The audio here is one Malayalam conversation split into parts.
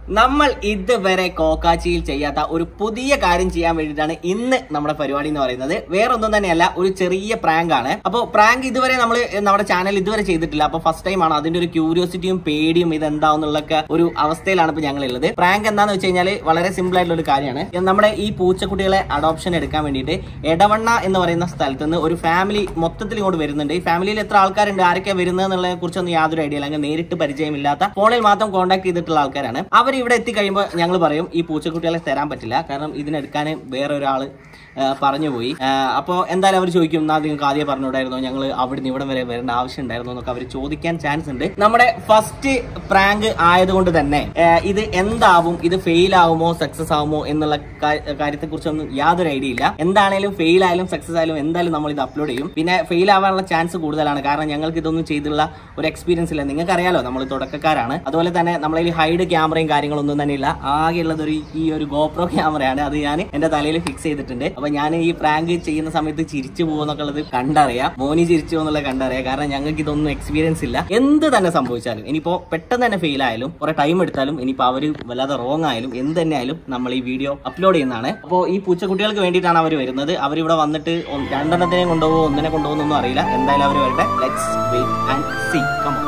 നമ്മൾ ഇതുവരെ കോക്കാച്ചിയിൽ ചെയ്യാത്ത ഒരു പുതിയ കാര്യം ചെയ്യാൻ വേണ്ടിയിട്ടാണ് ഇന്ന് നമ്മുടെ പരിപാടി എന്ന് പറയുന്നത് വേറെ ഒന്നും തന്നെയല്ല ഒരു ചെറിയ പ്രാങ്ക് ആണ് അപ്പോൾ പ്രാങ്ക് ഇതുവരെ നമ്മൾ നമ്മുടെ ചാനൽ ഇതുവരെ ചെയ്തിട്ടില്ല അപ്പോൾ ഫസ്റ്റ് ടൈം ആണ് അതിന്റെ ഒരു ക്യൂരിയോസിറ്റിയും പേടിയും ഇത് എന്താണെന്നുള്ളൊക്കെ ഒരു അവസ്ഥയിലാണ് ഇപ്പോൾ ഞങ്ങൾ ഉള്ളത് പ്രാങ്ക് എന്താന്ന് വെച്ച് കഴിഞ്ഞാൽ വളരെ സിമ്പിൾ ആയിട്ടുള്ള ഒരു കാര്യമാണ് ഇത് നമ്മുടെ ഈ പൂച്ചക്കുട്ടികളെ അഡോപ്ഷൻ എടുക്കാൻ വേണ്ടിയിട്ട് എടവണ്ണ എന്ന് പറയുന്ന സ്ഥലത്ത് നിന്ന് ഒരു ഫാമിലി മൊത്തത്തിൽ ഇങ്ങോട്ട് വരുന്നുണ്ട് ഈ ഫാമിലിയിൽ എത്ര ആൾക്കാരുണ്ട് ആരൊക്കെ വരുന്നത് എന്നുള്ളതിനെ കുറിച്ചൊന്നും യാതൊരു ഐഡിയ ഇല്ല അങ്ങനെ നേരിട്ട് പരിചയമില്ലാത്ത ഫോണിൽ മാത്രം കോൺടാക്ട് ചെയ്തിട്ടുള്ള ആൾക്കാരാണ് അവർ ഇവിടെ എത്തിക്കഴിയുമ്പോൾ ഞങ്ങൾ പറയും ഈ പൂച്ചക്കുട്ടികളെ തരാൻ പറ്റില്ല കാരണം ഇതിനെടുക്കാൻ വേറെ ഒരാൾ പറഞ്ഞു പോയി അപ്പോൾ എന്തായാലും അവർ ചോദിക്കും എന്നാൽ നിങ്ങൾക്ക് ആദ്യം പറഞ്ഞുകൂടായിരുന്നോ ഞങ്ങൾ അവിടെ നിന്ന് ഇവിടെ വരെ വരേണ്ട ആവശ്യം ഉണ്ടായിരുന്നോ എന്നൊക്കെ അവർ ചോദിക്കാൻ ചാൻസ് ഉണ്ട് നമ്മുടെ ഫസ്റ്റ് പ്രാങ്ക് ആയതുകൊണ്ട് തന്നെ ആ, ഇത് എന്താവും ഇത് ഫെയിൽ ആവുമോ സക്സസ് ആവുമോ എന്നുള്ള കാര്യത്തെ കുറിച്ചൊന്നും യാതൊരു ഐഡിയ ഇല്ല എന്താണേലും ഫെയിൽ ആയാലും സക്സസ് ആയാലും എന്തായാലും നമ്മൾ ഇത് അപ്ലോഡ് ചെയ്യും പിന്നെ ഫെയിൽ ആവാനുള്ള ചാൻസ് കൂടുതലാണ് കാരണം ഞങ്ങൾക്ക് ഇതൊന്നും ചെയ്തുള്ള ഒരു എക്സ്പീരിയൻസ് ഇല്ല നിങ്ങൾക്ക് അറിയാലോ നമ്മൾ തുടക്കക്കാരാണ് അതുപോലെ തന്നെ നമ്മളതിൽ ഹൈഡ് ക്യാമറയും കാര്യങ്ങളൊന്നും തന്നെ ഇല്ല ആകെ ഉള്ളത് ഒരു ഈ ഒരു ഗോപ്രോ ക്യാമറയാണ് അത് ഞാൻ എന്റെ തലയിൽ ഫിക്സ് ചെയ്തിട്ടുണ്ട് അപ്പൊ ഞാൻ ഈ പ്രാങ്ക് ചെയ്യുന്ന സമയത്ത് ചിരിച്ചു പോകുന്നൊക്കെ ഉള്ളത് കണ്ടറിയാം മോനി ചിരിച്ചു എന്നുള്ളത് കണ്ടറിയാം കാരണം ഞങ്ങൾക്ക് ഇതൊന്നും എക്സ്പീരിയൻസ് ഇല്ല എന്ത് തന്നെ സംഭവിച്ചാലും ഇനിയിപ്പോ പെട്ടെന്ന് തന്നെ ഫെയിൽ ആയാലും കുറെ ടൈം എടുത്താലും ഇനിയിപ്പോ അവര് വല്ലാതെ റോങ് ആയാലും എന്ത് തന്നെ ആയാലും നമ്മൾ ഈ വീഡിയോ അപ്ലോഡ് ചെയ്യുന്നതാണ് അപ്പോൾ ഈ പൂച്ചക്കുട്ടികൾക്ക് വേണ്ടിയിട്ടാണ് അവർ വരുന്നത് അവരിവിടെ വന്നിട്ട് ഒന്ന് രണ്ടെണ്ണത്തിനെ കൊണ്ടുപോകുമോ ഒന്നിനെ കൊണ്ടുപോകുന്നൊന്നും അറിയില്ല എന്തായാലും അവർ വരട്ടെ let's wait and see come on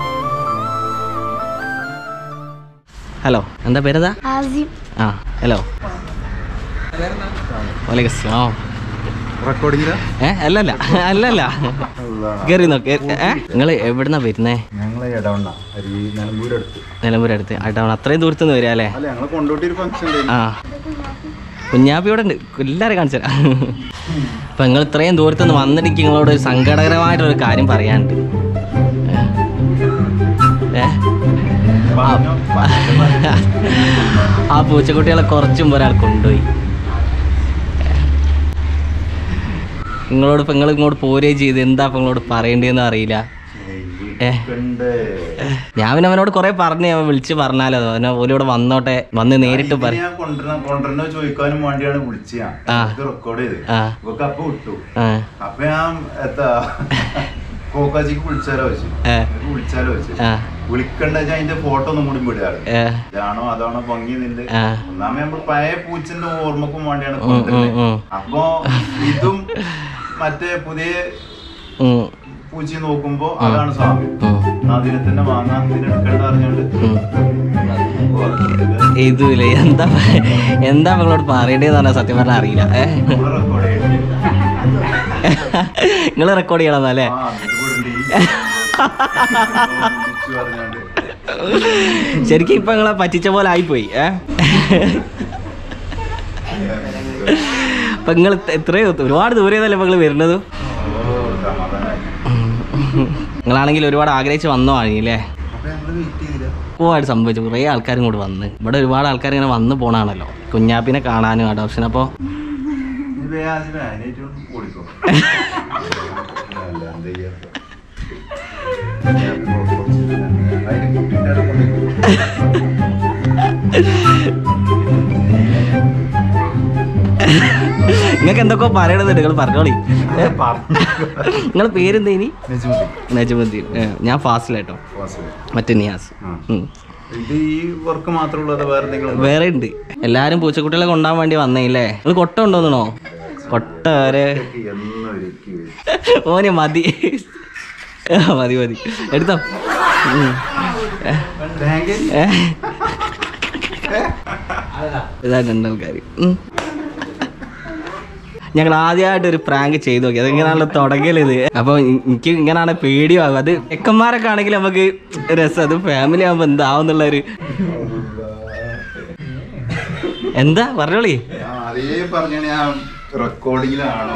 hello എന്താ പേരെന്താ ആസിം ആ ഹലോ വലൈക്കും അസ്സലാം റെക്കോർഡിംഗില ഏ അല്ലല്ല അല്ലല്ല കേറി നോക്ക് ഏ നിങ്ങൾ എവിടുന്നാ വരുന്നേ ഞങ്ങളെ ഇടവണ്ണ അരി നിലമ്പൂരടുത്ത് നിലമ്പൂർ അടുത്ത് അട്ടവണ അത്രയും ദൂരത്ത് നിന്ന് വരിക അല്ലേ അല്ല ഞങ്ങളെ കൊണ്ടോട്ടി ഒരു ഫംഗ്ഷൻ ആ കുഞ്ഞാപ്പി ഇവിടെ ഉണ്ട് എല്ലാവരും കാണിച്ചു തരാം അപ്പൊ നിങ്ങൾ ഇത്രയും ദൂരത്ത് നിന്ന് വന്നിട്ട് എനിക്ക് നിങ്ങളോട് ഒരു സങ്കടകരമായിട്ടൊരു കാര്യം പറയാനുണ്ട് ഏ? ഏ ആ പൂച്ചക്കുട്ടികളെ കുറച്ചും ഒരാൾ കൊണ്ടുപോയി നിങ്ങളോട് ഇപ്പൊ നിങ്ങൾ ഇങ്ങോട്ട് പോരേ ചെയ്ത് എന്താ ഇപ്പൊ നിങ്ങളോട് പറയേണ്ടതെന്ന് അറിയില്ല ഏ. ഞാൻ പിന്നെ അവനോട് കുറെ പറഞ്ഞു അവൻ വിളിച്ച് പറഞ്ഞാലോ അവനെ ഓലിവിടെ വന്നോട്ടെ വന്ന് നേരിട്ട് പറ ഞാൻ കൊണ്ടുവരണ കൊണ്ടുവരണ ചോദിക്കാനും വേണ്ടിയാണ് വിളിച്ച ആ. ഇത് റെക്കോർഡ് ചെയ്ത് ആ. ഇവക്ക് അപ്പൊ വിട്ടു ആ അപ്പൊ ഞാൻ എത്താ കോക്കാച്ചിക്ക് വിളിച്ചാലോ വെച്ചു ഏ. വിളിച്ചാലോ വെച്ചു ആ വിളിക്കണ്ട വെച്ചാൽ അതിന്റെ ഫോട്ടോ ഒന്നും കൂടി വിടാറ് ഏ ഇതാണോ അതാണോ ഭംഗി നിന്റെ ആ. ഒന്നാമത് നമ്മൾ പഴയ പൂച്ചന്റെ ഓർമ്മക്കും വേണ്ടിയാണ് ഉം, കൊണ്ടുവരുന്നത് ഉം. അപ്പൊ ഇതും മറ്റേ പുതിയ ഉം, പൂച്ചയെ നോക്കുമ്പോ അതാണ് സാമ്യം ഉം, എന്നാ അതിനെ തന്നെ വാങ്ങാൻ ഇതിനെ എടുക്കണ്ട അറിഞ്ഞോണ്ട് ഉം. ഇതുമില്ല എന്താ എന്താ നിങ്ങളോട് പറയേണ്ടതെന്ന് പറഞ്ഞാൽ സത്യം പറഞ്ഞാൽ അറിയില്ല ഏ നമ്മള് record ചെയ്യണം. നിങ്ങൾ റെക്കോർഡ് ചെയ്യണം അല്ലേ ആ, ഇത് കൂടെ ഉണ്ട്. പറഞ്ഞോണ്ട്. ശരിക്കും ഇപ്പൊ നിങ്ങളെ പറ്റിച്ച പോലെ ആയിപ്പോയി ഏ അപ്പൊ നിങ്ങൾ എത്രയോ ഒരുപാട് ദൂരെ നിന്നല്ലേ ഇപ്പൊ നിങ്ങൾ വരുന്നത് ഓ, സമാധാനായി. നിങ്ങളാണെങ്കിൽ ഒരുപാട് ആഗ്രഹിച്ച് വന്നതാണ് അല്ലേ അപ്പൊ ഞങ്ങള് wait ചെയ്തില്ല. ഒരുപാട് സംഭവിച്ചു കുറേ ആൾക്കാരും കൂടെ വന്ന് ഇവിടെ ഒരുപാട് ആൾക്കാർ ഇങ്ങനെ വന്ന് പോണാണല്ലോ കുഞ്ഞാപ്പിനെ കാണാനും അഡോപ്ഷൻ അപ്പോൾ ഇനി വേഗം ആസിഫെ, അതിനായിട്ട് ഒന്ന് ഓടിക്കോ. അല്ല, എന്താ ചെയ്യാ? ഞാൻ കുറച്ച് അതിന് കുട്ടീൻ്റെ അവിടെ കൊണ്ടുപോയി. നിങ്ങൾക്ക് എന്തൊക്കെ പറയണത് നിങ്ങൾ പറഞ്ഞോളി ഞാൻ പറഞ്ഞു. നിങ്ങളെ പേരെന്താ ഇനി നജുമുദ്ദീൻ. നജമുദ്ദീൻ ഏ, ഞാൻ ഫാസിലേട്ടോ വാസുദേവൻ. മറ്റേ നിയാസ് ആ. ഉം. ഇത് ഈ വർക്ക് മാത്രമേ ഉള്ളൂ അതോ വേറെ എന്തെങ്കിലും വേറെ ഉണ്ട് എല്ലാരും പൂച്ചക്കുട്ടികളെ കൊണ്ടാൻ വേണ്ടി വന്നേല്ലേ നിങ്ങൾ കൊട്ട ഉണ്ടോന്നണോ കൊട്ട വരെ എന്നും ഒരുക്കി വെച്ച്. ഓന് മതി ആ, മതി മതി എടുത്തോ ഉം. ബാങ്ക് ഏ? ഇതാ രണ്ടാൾക്കാർ ഞങ്ങൾ ആദ്യമായിട്ട് ഒരു പ്രാങ്ക് ചെയ്തു നോക്കി അതെങ്ങനെയാണല്ലോ തുടങ്ങിയത് അപ്പൊ എനിക്ക് ഇങ്ങനെയാണ് പേടിയാവും അത് ചെക്കന്മാരൊക്കെ ആണെങ്കിൽ നമുക്ക് രസം അത് ഫാമിലി ആകുമ്പോ എന്താവുന്നുള്ള ഒരു എന്താ പറഞ്ഞോളി ആ, അതേ പറഞ്ഞ ഞാൻ റെക്കോർഡിങ്ങിലാണോ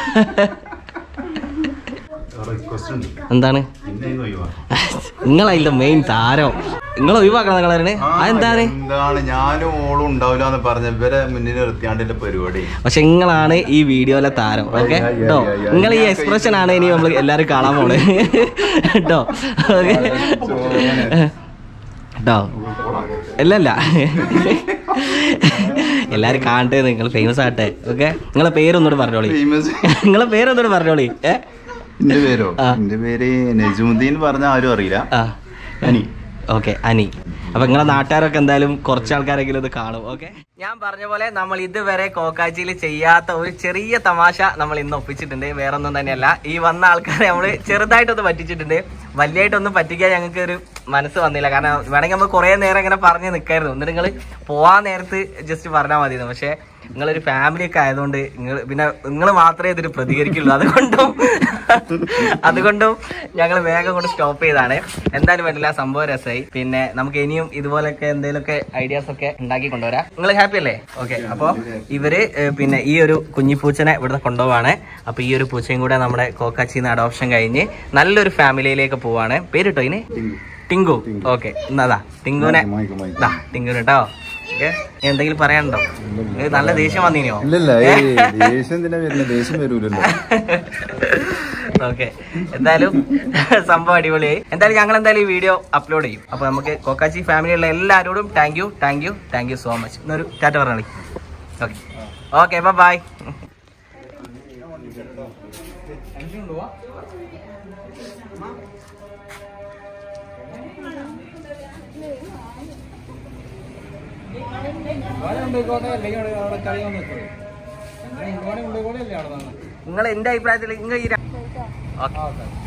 റിക്വസ്റ്റ് ഉണ്ട് എന്താണ് പിന്നെ ഇത് ഒഴിവാക്കണം. നിങ്ങളതിന്റെ മെയിൻ താരം നിങ്ങൾ ഒഴിവാക്കണം നിങ്ങളെ ആ, അതെന്താണ് എന്താണ് ഞാനും ഓളും ഉണ്ടാവില്ല എന്ന് പറഞ്ഞ ഇവരെ മുന്നിൽ നിർത്തിയാണ്ടിന്റെ പരിപാടി പക്ഷെ നിങ്ങളാണ് ഈ വീഡിയോയിലെ താരം ഓക്കെ യാ, യാ, കേട്ടോ യാ, യാ. നിങ്ങൾ ഈ ഞാൻ എക്സ്പ്രഷൻ ആണ് ഇനി നമ്മൾ എല്ലാരും കാണാൻ പോണേ കേട്ടോ ഓക്കെ കേട്ടോ അല്ലല്ല എല്ലാരും കാണട്ടെ നിങ്ങൾ ഫേമസ് ആട്ടെ ഓക്കെ നിങ്ങളെ പേരൊന്നുകൂടെ പറഞ്ഞോളി ഫേമസ് നിങ്ങളെ പേരൊന്നുകൂടെ പറഞ്ഞോളി ഏ എന്റെ പേരോ ആ. എന്റെ പേര് നജുമുദ്ദീൻ പറഞ്ഞ ആരും അറിയില്ല ആ അനി ഓക്കെ അനി അപ്പൊ നിങ്ങളെ നാട്ടുകാരൊക്കെ എന്തായാലും കുറച്ച് ആൾക്കാരെങ്കിലും ഇത് കാണും ഓക്കെ ഞാൻ പറഞ്ഞ പോലെ നമ്മൾ ഇതുവരെ കോക്കാച്ചിയിൽ ചെയ്യാത്ത ഒരു ചെറിയ തമാശ നമ്മൾ ഇന്ന് ഒപ്പിച്ചിട്ടുണ്ട് വേറെ ഒന്നും തന്നെയല്ല ഈ വന്ന ആൾക്കാരെ നമ്മൾ ചെറുതായിട്ടൊന്ന് പറ്റിച്ചിട്ടുണ്ട് വലിയായിട്ടൊന്നും പറ്റിക്കാൻ ഞങ്ങൾക്ക് ഒരു മനസ്സ് വന്നില്ല കാരണം വേണമെങ്കിൽ നമ്മൾ കുറെ നേരം ഇങ്ങനെ പറഞ്ഞ് നിൽക്കായിരുന്നു എന്നിട്ട് നിങ്ങൾ പോവാൻ നേരത്ത് ജസ്റ്റ് പറഞ്ഞാൽ മതിയായിരുന്നു പക്ഷേ നിങ്ങളൊരു ഫാമിലി ഒക്കെ ആയതുകൊണ്ട് നിങ്ങൾ പിന്നെ നിങ്ങൾ മാത്രമേ ഇതിന് പ്രതികരിക്കുള്ളൂ അതുകൊണ്ടും അതുകൊണ്ടും ഞങ്ങൾ വേഗം കൊണ്ട് സ്റ്റോപ്പ് ചെയ്താണ് എന്തായാലും പറ്റില്ല സംഭവം രസമായി പിന്നെ നമുക്ക് ഇനിയും ഇതുപോലൊക്കെ എന്തെങ്കിലുമൊക്കെ ഐഡിയാസ് ഒക്കെ ഉണ്ടാക്കി കൊണ്ടുവരാം നിങ്ങൾ ഹാപ്പി അല്ലേ ഓക്കെ അപ്പോൾ ഇവര് ഏഹ്, പിന്നെ ഈ ഒരു കുഞ്ഞിപ്പൂച്ചനെ ഇവിടുന്ന് കൊണ്ടുപോവാണ് അപ്പൊ ഈ ഒരു പൂച്ചയും കൂടെ നമ്മുടെ കോക്കാച്ചിന്ന് അഡോപ്ഷൻ കഴിഞ്ഞ് നല്ലൊരു ഫാമിലിയിലേക്ക് പോവാണ് പേരിട്ടോ ഇതിന് ടിങ്കു ഓക്കെ എന്നാ ടിങ്കുനെ മൈക്ക് മൈക്ക് ദാ, ടിങ്കു കേട്ടോ ഓക്കെ എന്തെങ്കിലും പറയാനുണ്ടോ നിങ്ങൾക്ക് നല്ല ദേഷ്യം വന്നിനോ ഇല്ലല്ല ഏയ് ദേഷ്യം എന്തിനാ വരുന്നത് ദേഷ്യം വരൂലല്ലോ ഓക്കെ എന്തായാലും സംഭവം അടിപൊളിയായി എന്തായാലും ഞങ്ങൾ എന്തായാലും ഈ വീഡിയോ അപ്ലോഡ് ചെയ്യും അപ്പൊ നമുക്ക് കൊക്കാച്ചി ഫാമിലിയുള്ള എല്ലാവരോടും thank you thank you thank you so much എന്നൊരു ടാറ്റ പറഞ്ഞു ഓക്കെ ഓക്കെ ബൈ നിങ്ങൾ എന്റെ അഭിപ്രായത്തിൽ നിങ്ങൾ ഈ ഓക്കെ